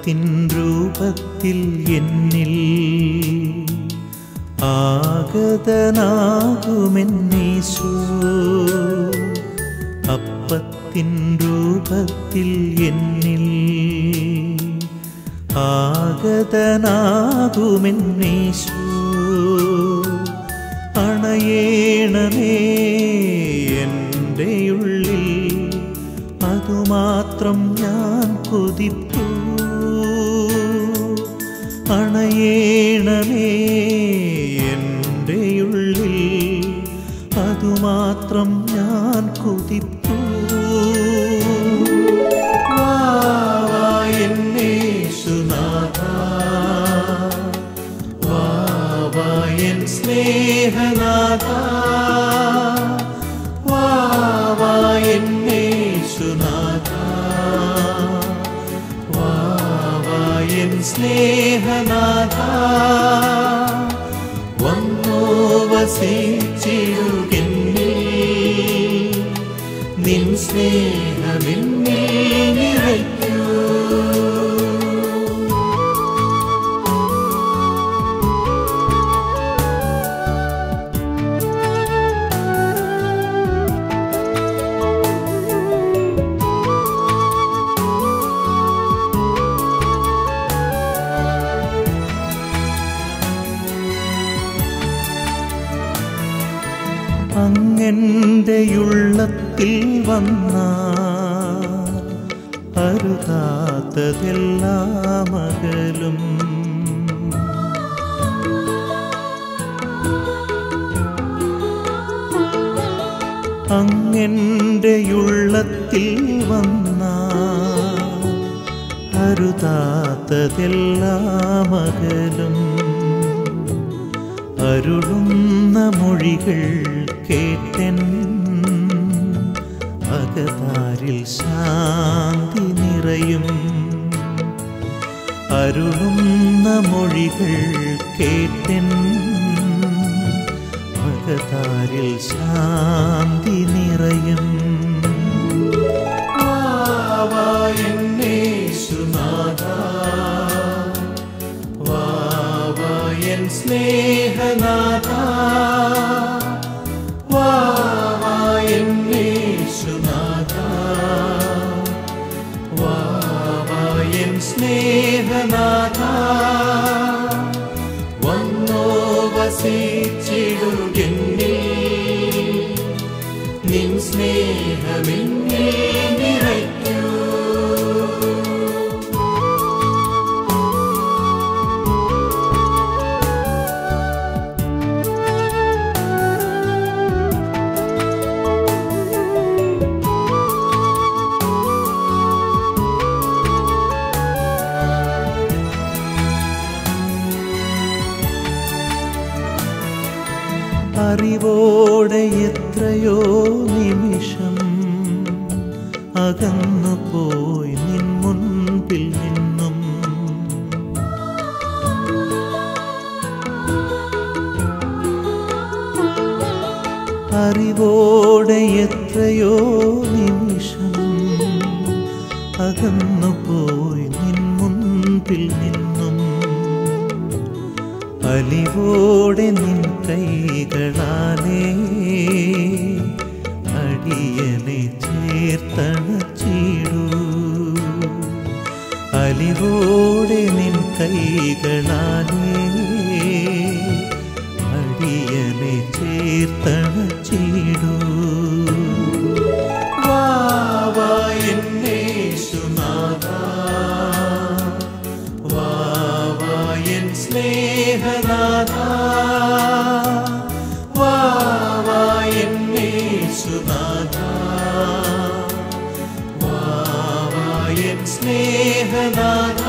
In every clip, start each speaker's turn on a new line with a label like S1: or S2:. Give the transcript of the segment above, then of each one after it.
S1: അപ്പത്തിൻ രൂപത്തിൽ എന്നിൽ ആഗതനാകുമെന്നീശോ അപ്പത്തിൻ രൂപത്തിൽ എന്നിൽ ആഗതനാകുമെന്നീശോ അണയേണമേ എൻ്റെ ഉള്ളിൽ അതുമാത്രം ഞാൻ കൊതിപ്പൂ അണയേണമേ എൻ്റെ ഉള്ളിൽ അതുമാത്രം ഞാൻ കൊതിപ്പൂ വാ, വാ, എന്നേശുനാഥ. വാ, വാ, എൻ സ്നേഹനാഥ വാ, വാ, എന്നേശുനാഥ. വാ, വാ, എൻ സ്നേഹനാഥ വന്നോ വസിച്ചിടുകെന്നിൽ നിൻ സ്നേഹമെന്നിൽ നിറയ്ക്കൂ അങ്ങൻ്റെയുള്ളത്തിൽ വന്ന അരുതാത്തതെല്ലാം അകലും അങ്ങൻ്റെയുള്ളത്തിൽ വന്ന അരുതാത്തതെല്ലാം അകലും അരുളുന്ന മൊഴികൾ കേട്ടൻ അകതാരിൽ ശാന്തി നിറയും അരുളുന്ന മൊഴികൾ കേട്ടൻ അകതാരിൽ ശാന്തി നിറയും വാ, വാ, എന്നേശുനാഥ. വാ, വാ, എൻ സ്നേഹനാഥ വാ, വാ, എന്നേശുനാഥ. വാ, വാ, എൻ സ്നേഹനാഥ വന്നോ വസിച്ചിടുകെന്നിൽ നിൻ സ്നേഹമെന്നിൽ നിറയ്ക്കൂ അറിവോടെ എത്രയോ നിമിഷം അകന്നു പോയി നിൻ മുൻപിൽ നിന്നും അറിവോടെ എത്രയോ നിമിഷം അകന്നു പോയി നിൻ മുൻപിൽ നിന്നും അലിവോടെ നിൻ കൈകളാലേ അടിയനെ ചേർത്തണച്ചിടൂ അലിവോടെ നിൻ കൈകളാലേ അടിയനെ ചേർത്തണച്ചിടൂ വാ വാ എന്നേശുനാഥ വാ വാ എൻ സ്നേഹനാഥ വാ വാ എന്നേശുനാഥ വാ വാ എൻ സ്നേഹനാഥ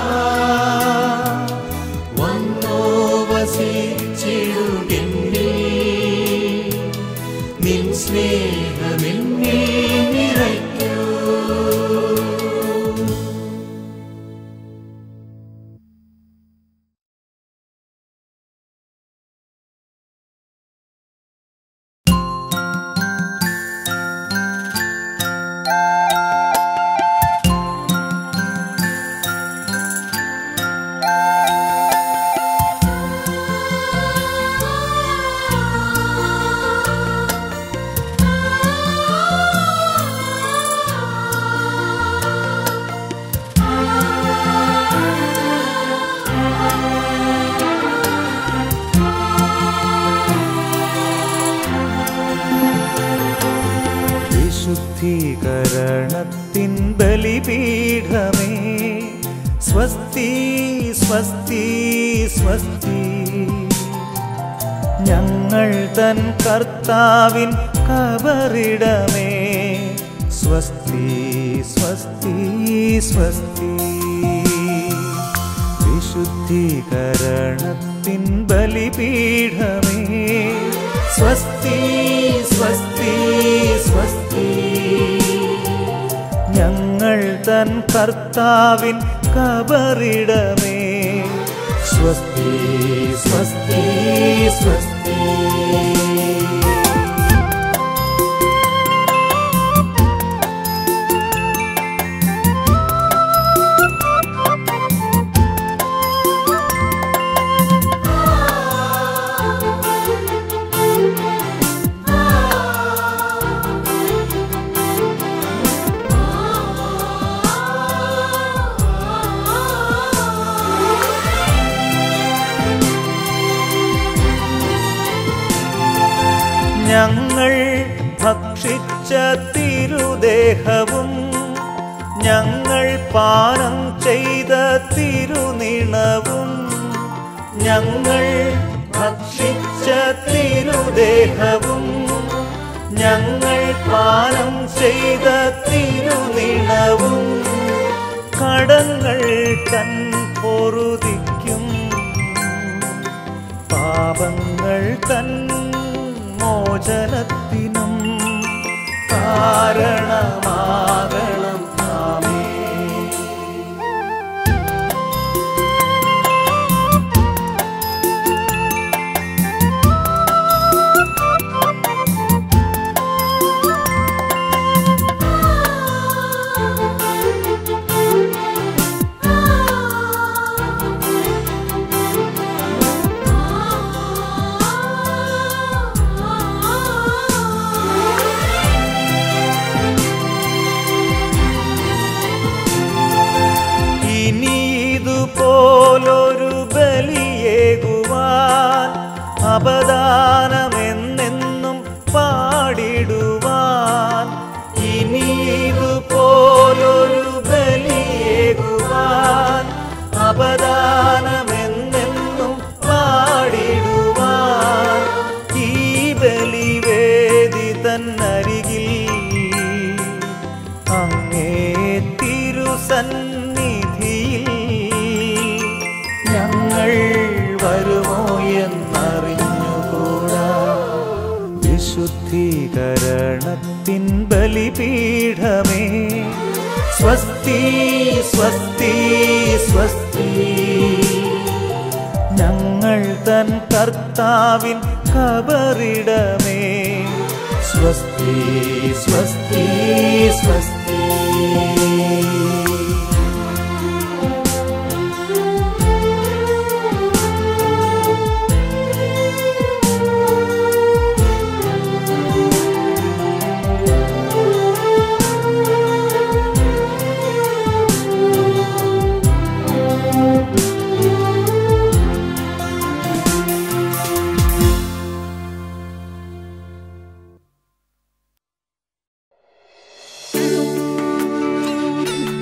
S1: വന്നോ വസിച്ചിടുകെന്നിൽ നിൻ സ്നേഹമെന്നിൽ നിറയ്ക്കൂ
S2: ആ
S1: വിശുദ്ധീകരണത്തിൻ ബലിപീഠമേ സ്വസ്തി സ്വസ്തി സ്വസ്തി ഞങ്ങൾ തൻ കർത്താവിൻ കബറിടമേ സ്വസ്തി സ്വസ്തി സ്വസ്തി വിശുദ്ധീകരണത്തിൻ ബലിപീഠമേ സ്വസ്തി സ്വസ്തി സ്വസ്തി ഞങ്ങൾ തൻ കർത്താവിൻ കബറിടമേ സ്വസ്തി സ്വസ്തി സ്വസ്തി ഞങ്ങൾ ഭക്ഷിച്ച തിരുദേഹവും ഞങ്ങൾ പാനം ചെയ്ത തിരുനിണവും ഞങ്ങൾ ഭക്ഷിച്ച തിരുദേഹവും ഞങ്ങൾ പാനം ചെയ്ത തിരുനിണവും കടങ്ങൾ തൻ പൊറുതിക്കും പാപങ്ങൾ തൻ മോചനത്തിനും കാരണമാകണം നാമേ ഇനി ഇതുപോലൊരു ബലിയേകുവാൻ അപദാനമെന്നെന്നും പാടിടുവാൻ ഇനി ഇതുപോലൊരു ബലിയേകുവാൻ അപദാനമെന്നെന്നും പാടിടുവാൻ ഈ ബലിവേദി തന്നരികിൽ അങ്ങേ തിരുസന്നിധിയിൽ ഞങ്ങൾ വരുമോ എന്നറിഞ്ഞുകൂടാ വിശുദ്ധീകരണത്തിൻ ബലിപീഠമേ സ്വസ്തി സ്വസ്തി സ്വസ്തി ഞങ്ങൾ തൻ കർത്താവിൻ കബറിടമേ സ്വസ്തി സ്വസ്തി സ്വസ്തി
S2: thank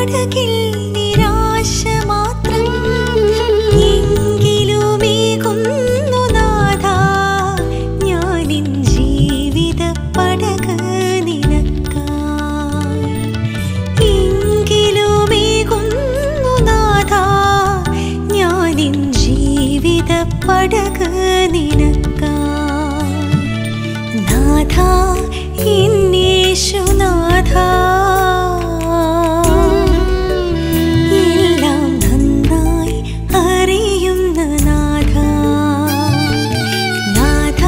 S2: പടകിൽ നിരാശ മാത്രം എങ്കിലുമേകുന്നു നാഥ ഞാനിൻ ജീവിത പടക് നിനക്കായി എങ്കിലുമേകുന്നു നാഥ ഞാനിൻ ജീവിത പടക് നിനക്കായി നാഥ എന്നേശുനാഥ എല്ലാം നന്നായി അറിയുന്ന നാഥ നാഥ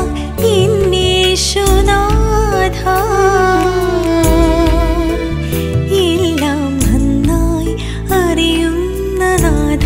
S2: എന്നേശുനാഥ എല്ലാം നന്നായി അറിയുന്ന നാഥ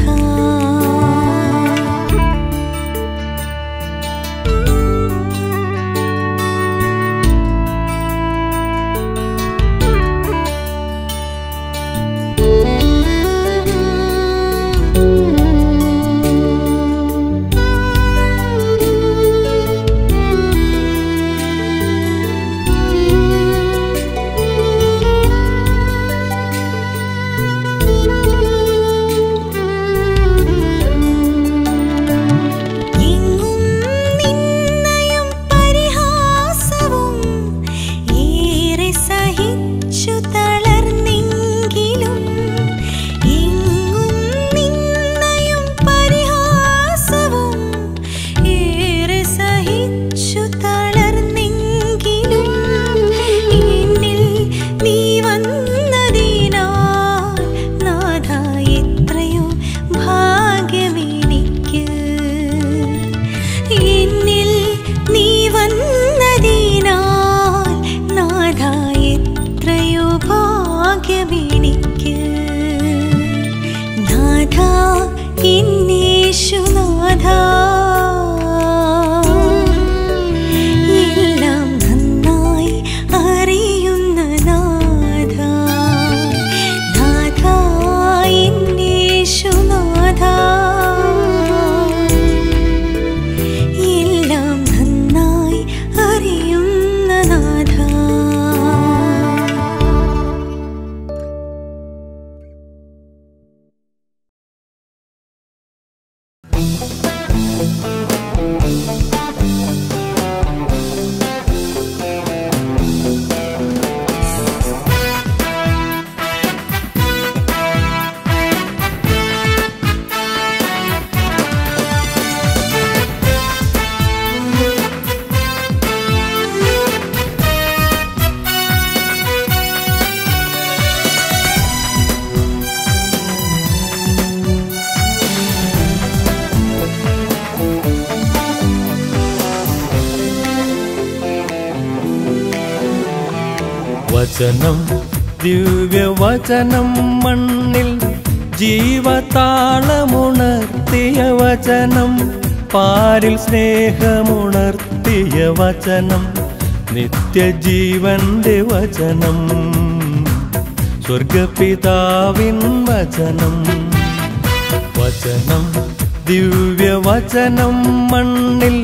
S2: എങ്ങും നിന്നയും പരിഹാസവും ഏറെ സഹിച്ചു തളർന്നെങ്കിലും എങ്ങും നിന്നയും പരിഹാസവും ഏറെ സഹിച്ചു തളർന്നെങ്കിലും എന്നിൽ നീ വന്നതിനാൽ നാഥ എത്രയോ ഭാഗ്യമെനിക്ക് എന്നിൽ നീ വന്നതിനാൽ നാഥ എത്രയോ ഭാഗ്യമെനിക്ക് നാഥ എന്നേശുനാഥ എല്ലാം നന്നായി അറിയുന്ന നാഥ നാഥ എന്നേശുനാഥ എല്ലാം നന്നായി അറിയുന്ന നാഥ
S1: വചനം ദിവ്യവചനം മണ്ണിൽ ജീവതാളമുണർത്തിയ വചനം പാരിൽ സ്നേഹമുണർത്തിയ വചനം നിത്യജീവന്റെ വചനം സ്വർഗപിതാവിൻ വചനം വചനം ദിവ്യവചനം മണ്ണിൽ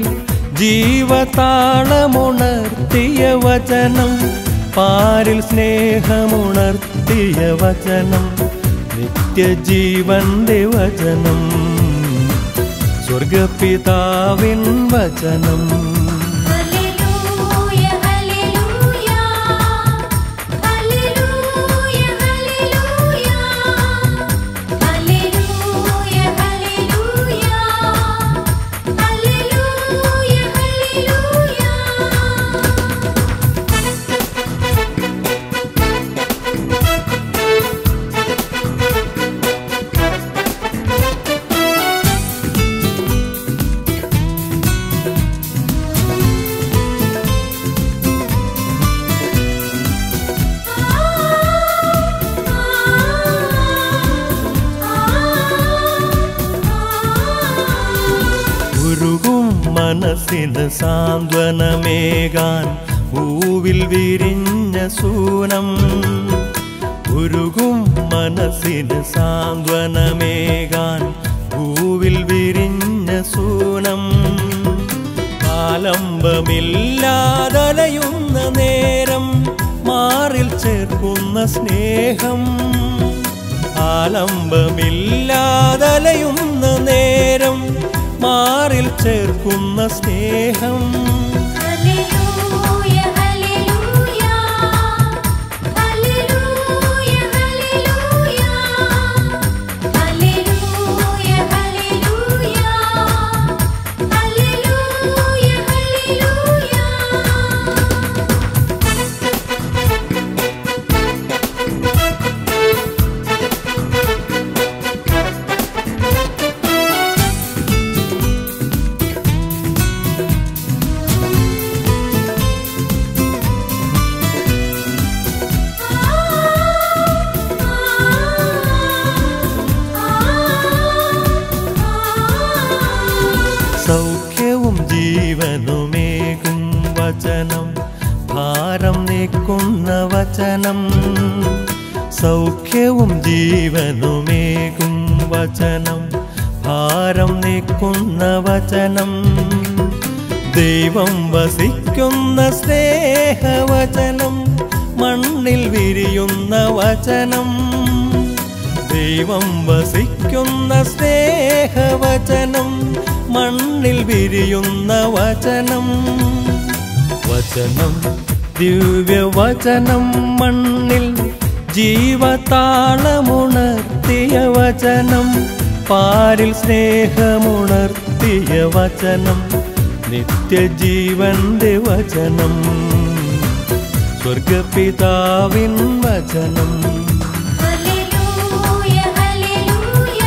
S1: ജീവതാളമുണർത്തിയ വചനം പാരിൽ സ്നേഹമുണർത്തിയ വചനം നിത്യജീവന്റെ വചനം സ്വർഗപിതാവിൻ വചനം
S2: ഹല്ലേലൂയ ഹല്ലേലൂയ ഹല്ലേലൂയ ഹല്ലേലൂയ ഹല്ലേലൂയ ഹല്ലേലൂയ ഹല്ലേലൂയ ഹല്ലേലൂയ
S1: ഉരുകും മനസ്സിന് സാന്ത്വനമേകാൻ പൂവിൽ വിരിഞ്ഞ സൂനം ഉരുകും മനസ്സിന് സാന്ത്വനമേകാൻ പൂവിൽ വിരിഞ്ഞ സൂനം ആലംബമില്ലാതലയുന്ന നേരം മാറിൽ ചേർക്കുന്ന സ്നേഹം ആലംബമില്ലാതലയുന്ന നേരം മാറിൽ ചേർക്കുന്ന സ്നേഹം
S2: ഹല്ലേലൂയ ഹല്ലേലൂയ ഹല്ലേലൂയ ഹല്ലേലൂയ ഹല്ലേലൂയ ഹല്ലേലൂയ ഹല്ലേലൂയ ഹല്ലേലൂയ
S1: സൗഖ്യവും ജീവനുമേകും വചനം ഭാരം നീക്കുന്ന വചനം സൗഖ്യവും ജീവനുമേകും വചനം ഭാരം നീക്കുന്ന വചനം ദൈവം വസിക്കുന്ന സ്നേഹവചനം മണ്ണിൽ വിരിയുന്ന വചനം ദൈവം വസിക്കുന്ന സ്നേഹവചനം മണ്ണിൽ വിരിയുന്ന വചനം വചനം ദിവ്യവചനം മണ്ണിൽ ജീവതാളമുണർത്തിയ വചനം പാരിൽ സ്നേഹമുണർത്തിയ വചനം നിത്യജീവന്റെ വചനം സ്വർഗപിതാവിൻ വചനം
S2: ഹല്ലേലൂയ ഹല്ലേലൂയ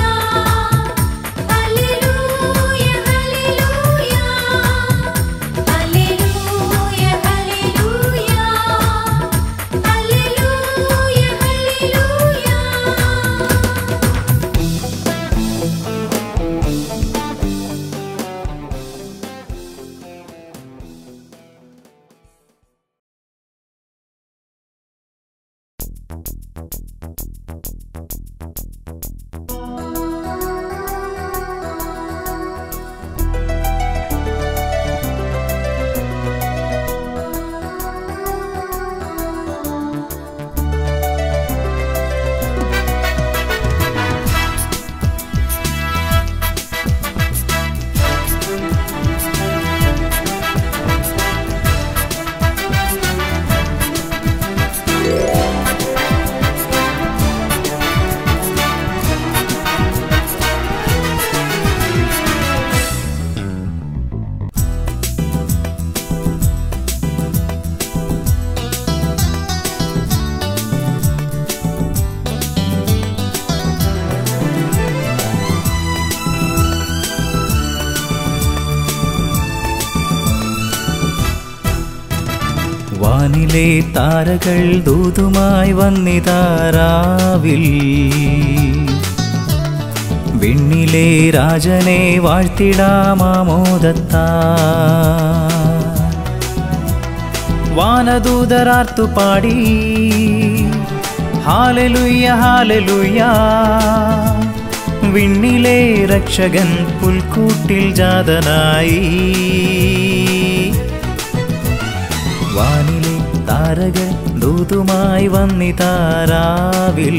S2: ഹല്ലേലൂയ ഹല്ലേലൂയ ഹല്ലേലൂയ ഹല്ലേലൂയ ഹല്ലേലൂയ ഹല്ലേലൂയ
S3: വാനിലെ താരകൾ ദൂതുമായി വന്നിതാരാവിൽ വിണ്ണിലെ രാജനെ വാഴ്ത്തിടാമാമോദത്താ വാനദൂതരാർത്തു പാടി ഹാലലുയ്യ ഹാലലുയ്യ വിണ്ണിലെ രക്ഷകൻ പുൽക്കൂട്ടിൽ ജാതനായി വാനിലെ താരകൾ ദൂതുമായി വന്നിതാരാവിൽ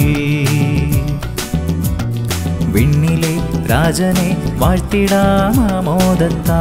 S3: വിണ്ണിലെ രാജനെ വാഴ്ത്തിടാമോദത്താ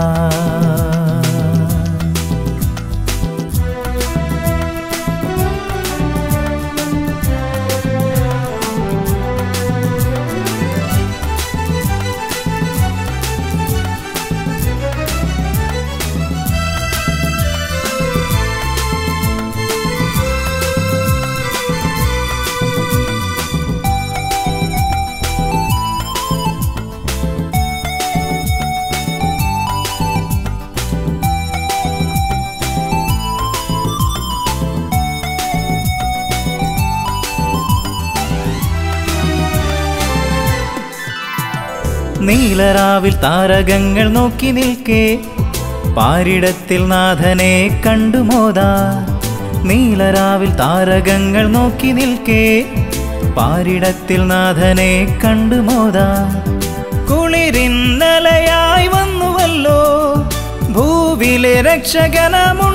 S3: നീലരാവിൽ താരകങ്ങൾ നോക്കി നിൽക്കേ പാരിടത്തിൽ നാഥനെ കണ്ടുമോദാ നീലരാവിൽ താരകങ്ങൾ നോക്കി നിൽക്കേ പാരിടത്തിൽ നാഥനെ കണ്ടുമോദാ കുളിരിന്നലയായി വന്നുവല്ലോ ഭൂവിലെ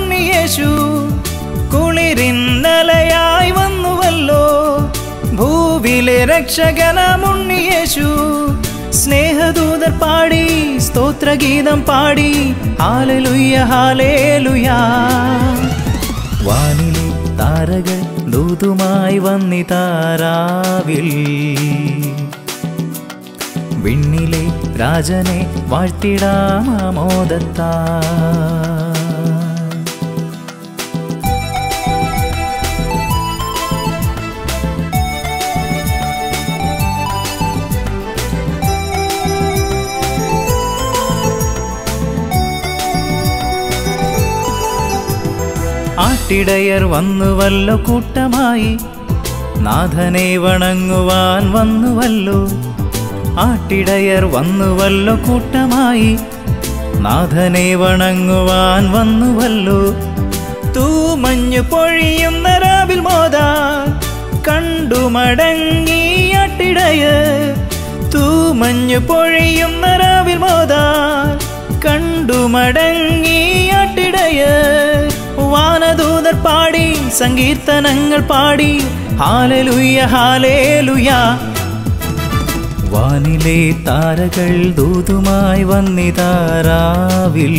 S3: രക്ഷകനമുണ്ണിയേശു കുളിരിന്നലയായി വന്നുവല്ലോ ഭൂ ഭൂവിലെ രക്ഷകനമുണ്ണിയേശു സ്നേഹദൂതർ പാടി സ്തോത്രഗീതം പാടി ഹാലലുയ്യ ഹാലേലുയാ വാനിലെ താരകൾ ദൂതുമായി വന്നിതാരാവിൽ വിണ്ണിലെ രാജനെ വാഴ്ത്തിടാമോദത്താ ആട്ടിടയർ വന്നുവല്ലോ കൂട്ടമായി നാഥനെ വണങ്ങുവാൻ വന്നുവല്ലോ ആട്ടിടയർ വന്നുവല്ലോ കൂട്ടമായി നാഥനെ വണങ്ങുവാൻ വന്നുവല്ലോ തൂമഞ്ഞു പൊഴിയുന്ന രാവിൽ മോദാ കണ്ടു മടങ്ങി ആട്ടിടയർ തൂമഞ്ഞു പൊഴിയുന്ന രാവിൽ മോദാ കണ്ടു മടങ്ങി ആട്ടിടയർ വാനദൂതർ പാടി സങ്കീർത്തനങ്ങൾ പാടി ഹാലലുയ്യ ഹാലേലുയ വാനിലെ താരകൾ ദൂതുമായി വന്നിതാരാവിൽ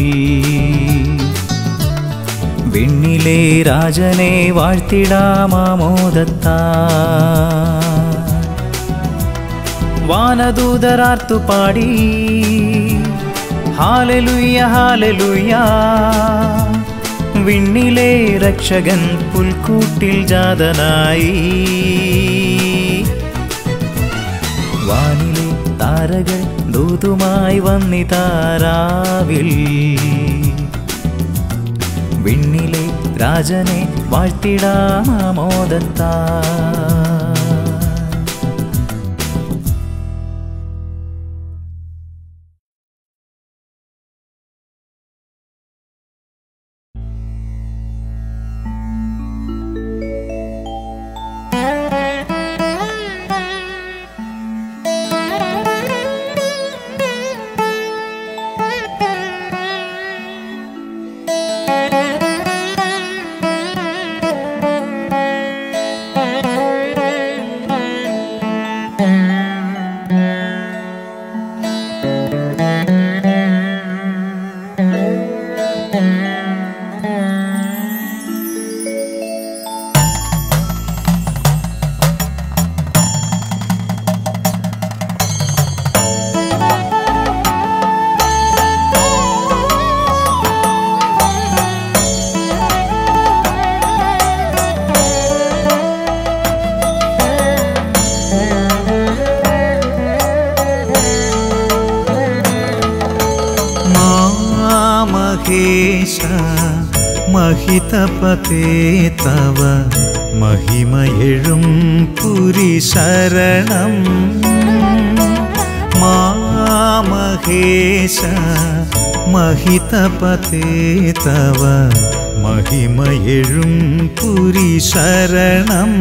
S3: വിണ്ണിലെ രാജനെ വാഴ്ത്തിടാമോദത്താ വാനദൂതരാർത്തു പാടി ഹാലലുയ്യ ഹാലലുയ്യ വിണ്ണിലെ രക്ഷകൻ പുൽക്കൂട്ടിൽ ജാതനായി വാനിലെ താരകൾ ദൂതുമായി വന്നിതാരാവിൽ വിണ്ണിലെ രാജനെ വാഴ്ത്തിടാമോദത്താ
S1: മഹേശ महितपते तव महिमयेഴും പുരിശരണം മാമഹേശ महितपते तव महिमयेഴും പുരിശരണം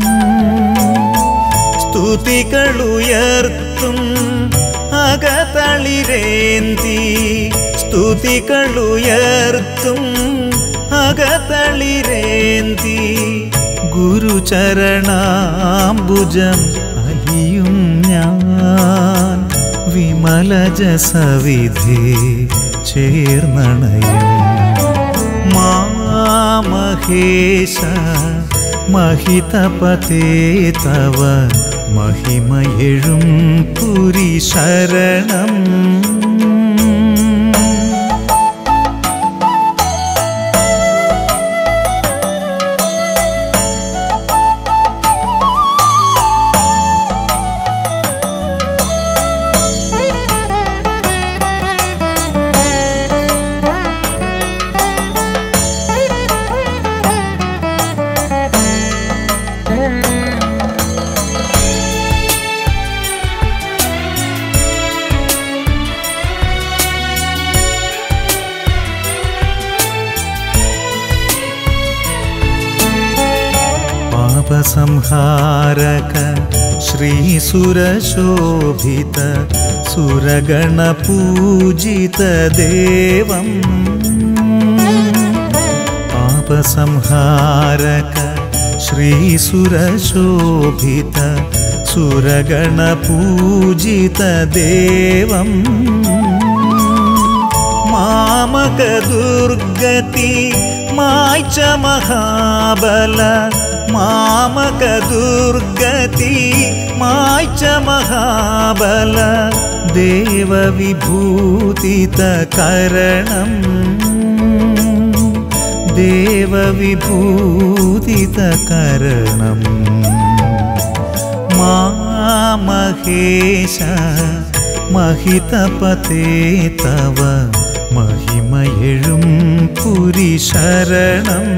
S1: സ്തുതികളുയർത്തും അകതളിരേന്തി സ്തുതികളുയർത്തും അകതളിരേന്തി ഗുരുചരണാംബുജം അലിയും ഞാൻ വിമലജ സവിധി ചേർന്നണയും മാമഹേശ महितपते तव महिमयेഴും പുരിശരണം പാപസംഹാരക ശ്രീസുരശോഭിത സുരഗണപൂജിത ദേവം പാപസംഹാരക ശ്രീസുരശോഭിത സുരഗണപൂജിതദേവം മാമകദുർഗതി മായ്ച്ച മഹാബല മാമകദുർഗതി മായ്ച്ച മഹാബല ദേവവിഭൂതിതകരണം ദേവവിഭൂതിതകരണം മാമഹേശ മഹിതപതേ തവ മഹിമയെഴും പുരിശരണം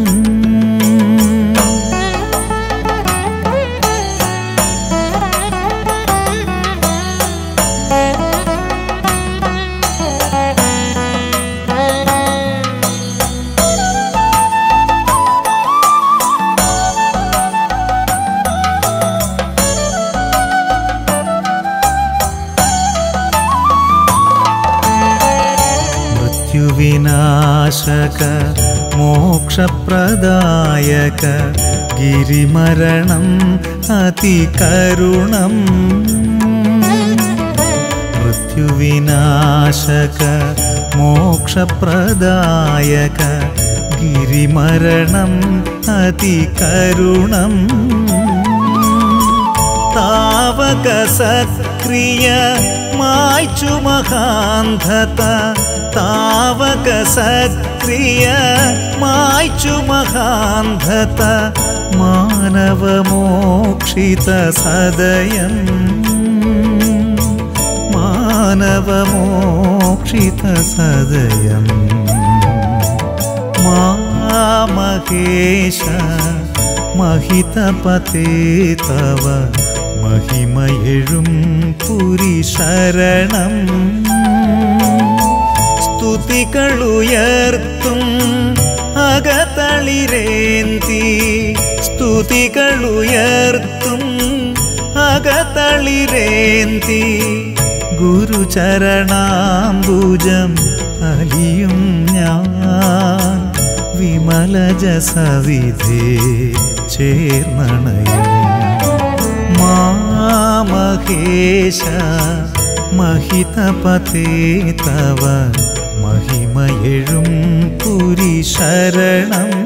S1: മൃത്യുവിനാശക മോക്ഷപ്രദായക ഗിരിമരണം അതികരുണം മൃത്യുവിനാശക മോക്ഷപ്രദായക ഗിരിമരണം അതികരുണം താവക സക്രിയ മായ്ച്ചു മഹാന്ധത താവക സക്രിയ മായ്ച്ചു മഹാന്ധത മാനവമോക്ഷിത സദയം മാനവമോക്ഷിത സദയം മാമഹേശ മഹിതപതേ തവ മഹിമയെഴും പുരിശരണം സ്തുതികളുയർത്തും അകതളിരേന്തി സ്തുതികളുയർത്തും അകതളിരേന്തി ഗുരുചരണാംബുജം അലിയും ഞാൻ വിമലജ സവിധേ ചേർന്നണയും മാമഹേശ മഹിതപതേ തവ മഹിമയെഴും പുരിശരണം